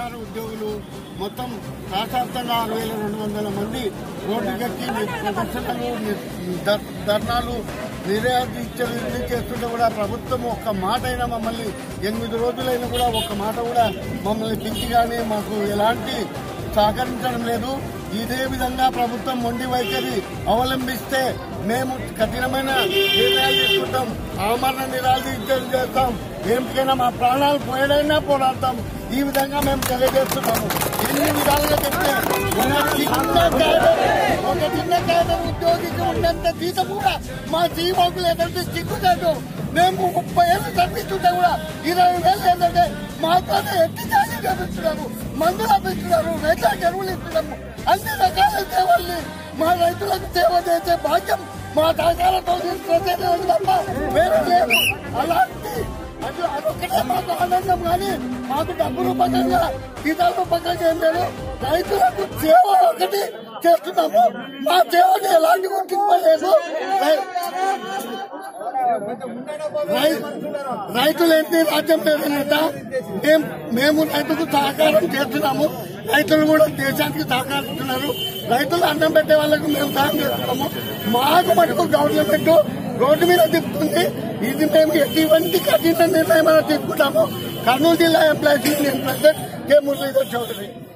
సహకార ఉద్యోగులు మొత్తం రాష్ట్రవ్యాప్తంగా ఆరు వేల రెండు వందల మంది రోడ్డుకెక్కి ప్రదర్శనలు ని- ధర్- ధర్నాలు నిరాదీక్షలు ఇన్ని చేస్తుంటే కూడా ప్రభుత్వం ఒక్క మాట అయినా మమ్మల్ని ఎనిమిది రోజులైనా కూడా ఒక్క మాట కూడా మమ్మల్ని పిలిచి కానీ మాకు ఎలాంటి సహకరించడం లేదు ఇదే విధంగా ప్రభుత్వం మొండి వైఖరి అవలంబిస్తే మేము కఠినమైన నిర్ణయాలు తీసుకుంటాం అవమాన నిరాదీక్షలు చేస్తాం ఏమికైనా మా ప్రాణాలు పోయడైనా పోరాడతాం ఈ విధంగా మేము తెలియజేస్తున్నాము ఎన్ని విధాలుగా చెప్తే ఒక చిన్న క్యాడర్ ఒక చిన్న క్యాడర్ ఉద్యోగికి ఉన్నంత జీతం కూడా మా జీవోకులు ఎదురు చిక్కుతాడు మేము ముప్పై ఏళ్ళు తప్పిస్తుంటే కూడా ఇరవై వేలు ఏంటంటే మాతోనే ఎట్టి జాలి చేపిస్తున్నారు మందులు అప్పిస్తున్నారు రైతుల ఎరువులు ఇస్తున్నాము అన్ని రకాల సేవల్ని మా రైతులకు సేవ చేసే భాగ్యం మా సహకారంతో తీసుకొచ్చేది తప్ప వేరే లేదు అలాంటి అది అదొక్కటే మాకు ఆనందం కానీ మాకు డబ్బు రూపకంగా ఇతర రూపకంగా ఏం లేదు రైతులకు సేవ ఒకటి చేస్తున్నాము మా సేవని ఎలాంటి గుర్తింపు లేదు రై- రై- రైతులు ఏంటి రాజ్యం లేదన్నట మేము మేము రైతుకు సహకారం చేస్తున్నాము రైతులు కూడా దేశానికి సహకరిస్తున్నారు రైతులు అన్నం పెట్టే వాళ్ళకు మేము సహాయం చేస్తున్నాము మాకు మటుకు గవర్నమెంట్ రోడ్డు మీద తిప్పుతుంది ఇది మేము ఎటువంటి కఠిన నిర్ణయం తీసుకుంటాము కర్నూలు జిల్లా employees union president K Muralidhar Chowdary